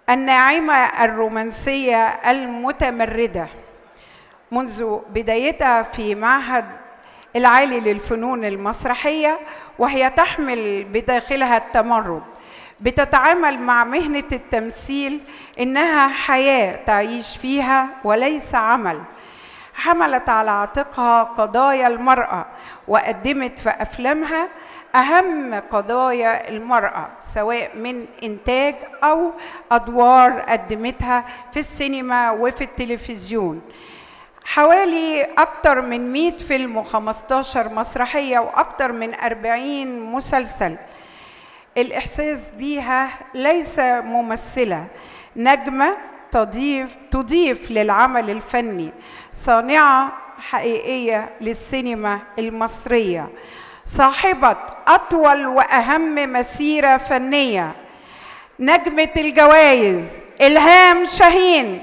الناعمة الرومانسية المتمردة منذ بدايتها في معهد العالي للفنون المسرحية وهي تحمل بداخلها التمرد بتتعامل مع مهنة التمثيل إنها حياة تعيش فيها وليس عمل حملت على عاتقها قضايا المرأة وقدمت في أفلامها أهم قضايا المرأة سواء من إنتاج أو أدوار قدمتها في السينما وفي التلفزيون حوالي أكتر من 100 فيلم و15 مسرحية وأكتر من 40 مسلسل الإحساس بيها ليس ممثلة نجمة تضيف تضيف للعمل الفني صانعة حقيقية للسينما المصرية صاحبة أطول وأهم مسيرة فنية نجمة الجوائز إلهام شاهين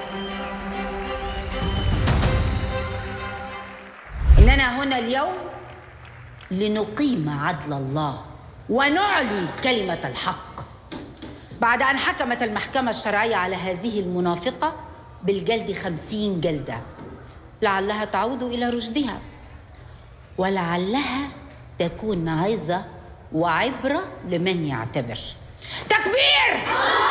إننا هنا اليوم لنقيم عدل الله ونعلي كلمة الحق بعد أن حكمت المحكمة الشرعية على هذه المنافقة بالجلد خمسين جلدة لعلها تعود إلى رشدها ولعلها تكون عظة وعبرة لمن يعتبر تكبير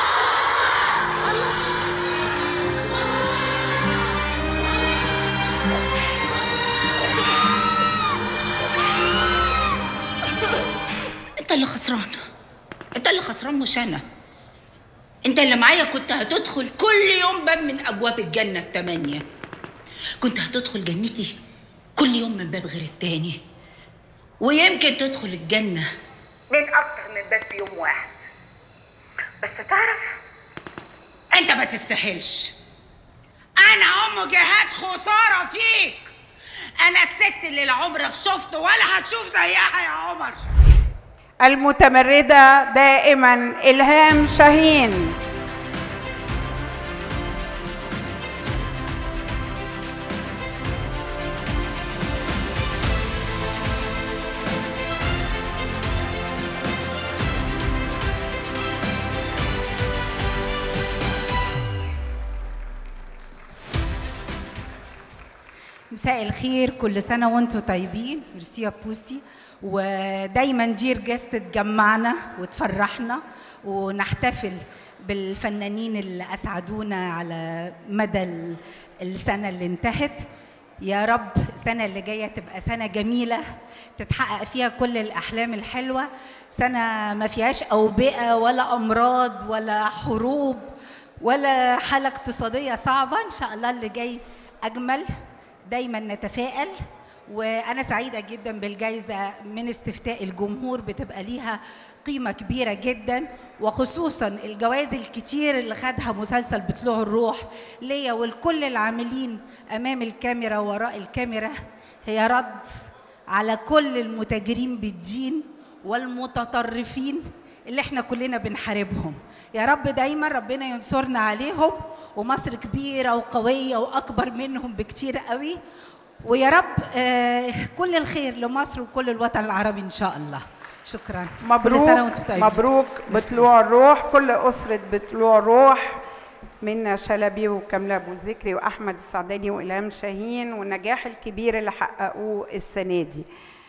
انت اللي خسران انت اللي خسران مش انا انت اللي معايا كنت هتدخل كل يوم باب من ابواب الجنه التمانيه كنت هتدخل جنتي كل يوم من باب غير التاني ويمكن تدخل الجنه من اكتر من باب في يوم واحد بس تعرف انت ما تستاهلش انا ام جهاد خساره فيك انا الست اللي لا عمرك شفت ولا هتشوف زيها يا عمر المتمردة دائما إلهام شاهين مساء الخير كل سنة وانتم طيبين ميرسي يا بوسي ودايما دير جاست تجمعنا وتفرحنا ونحتفل بالفنانين اللي أسعدونا على مدى ال- السنة اللي انتهت يا رب السنة اللي جاية تبقى سنة جميلة تتحقق فيها كل الأحلام الحلوة سنة ما فيهاش أوبئة ولا أمراض ولا حروب ولا حالة اقتصادية صعبة إن شاء الله اللي جاي أجمل دايما نتفائل وانا سعيده جدا بالجائزه من استفتاء الجمهور بتبقى ليها قيمه كبيره جدا وخصوصا الجوائز الكتير اللي خدها مسلسل بطلوع الروح ليا ولكل العاملين امام الكاميرا ووراء الكاميرا هي رد على كل المتاجرين بالدين والمتطرفين اللي احنا كلنا بنحاربهم يا رب دايما ربنا ينصرنا عليهم ومصر كبيرة وقوية وأكبر منهم بكتير قوي ويا رب آه كل الخير لمصر وكل الوطن العربي إن شاء الله شكرا كل سنة مبروك وانتم طيبين مبروك ميرسي. بطلوع الروح كل أسرة بطلوع الروح منى شلبي وكاملة أبو ذكري وأحمد السعداني وإلهام شاهين والنجاح الكبير اللي حققوه السنة دي